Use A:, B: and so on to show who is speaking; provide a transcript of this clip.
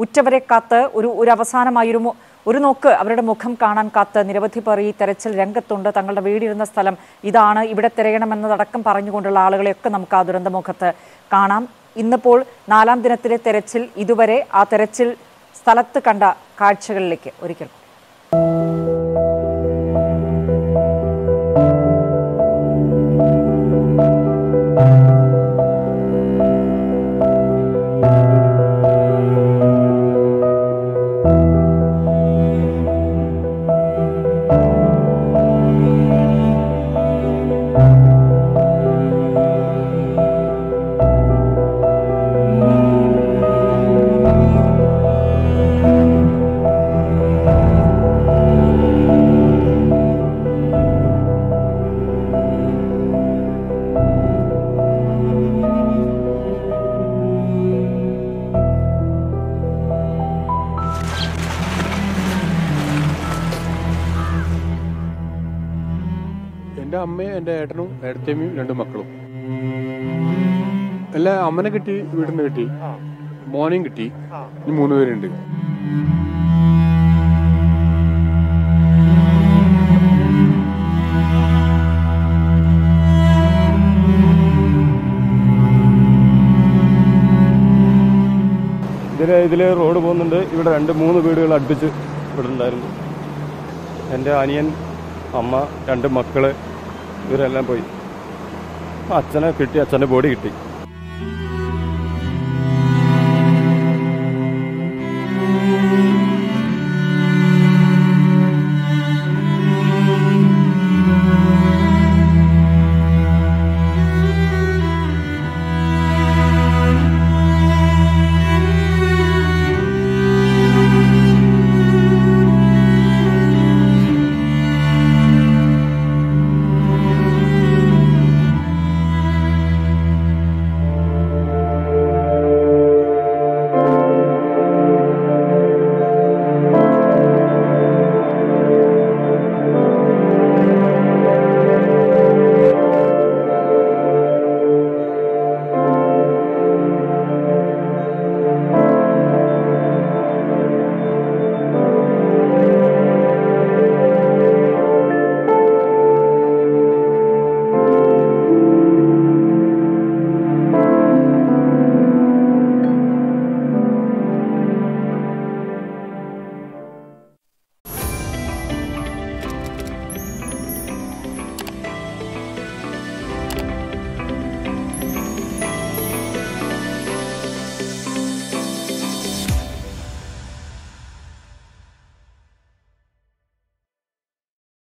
A: ഉറ്റവരെ കാത്ത് ഒരു ഒരു അവസാനമായി ഒരു മു- ഒരു നോക്ക് അവരുടെ മുഖം കാണാൻ കാത്ത് നിരവധി പേർ ഈ തെരച്ചിൽ രംഗത്തുണ്ട് തങ്ങളുടെ വീടിരുന്ന സ്ഥലം ഇതാണ് ഇവിടെ തിരയണമെന്നതടക്കം പറഞ്ഞുകൊണ്ടുള്ള ആളുകളെയൊക്കെ നമുക്ക് ആ ദുരന്തമുഖത്ത് കാണാം ഇന്നിപ്പോൾ നാലാം ദിനത്തിലെ തെരച്ചിൽ ഇതുവരെ ആ തെരച്ചിൽ സ്ഥലത്ത് കണ്ട കാഴ്ചകളിലേക്ക് ഒരിക്കൽ
B: എൻ്റെ അമ്മയും എൻ്റെ ഏട്ടനും ഏട്ടത്തേമ്മയും രണ്ട് മക്കളും അല്ല അമ്മനെ കിട്ടി വീട്ടിൽ നിന്ന് കിട്ടി മോനെയും കിട്ടി ഇനി മൂന്ന് പേരുണ്ട്
C: ഇതിൽ ഇതിൽ റോഡ് പോകുന്നുണ്ട് ഇവിടെ രണ്ട് മൂന്ന് വീടുകൾ അടുപ്പിച്ച് ഇവിടെ ഉണ്ടായിരുന്നു എൻ്റെ അനിയൻ അമ്മ രണ്ട് മക്കള് ഇവരെല്ലാം പോയി അച്ഛനെ കിട്ടി അച്ഛൻ്റെ ബോഡി കിട്ടി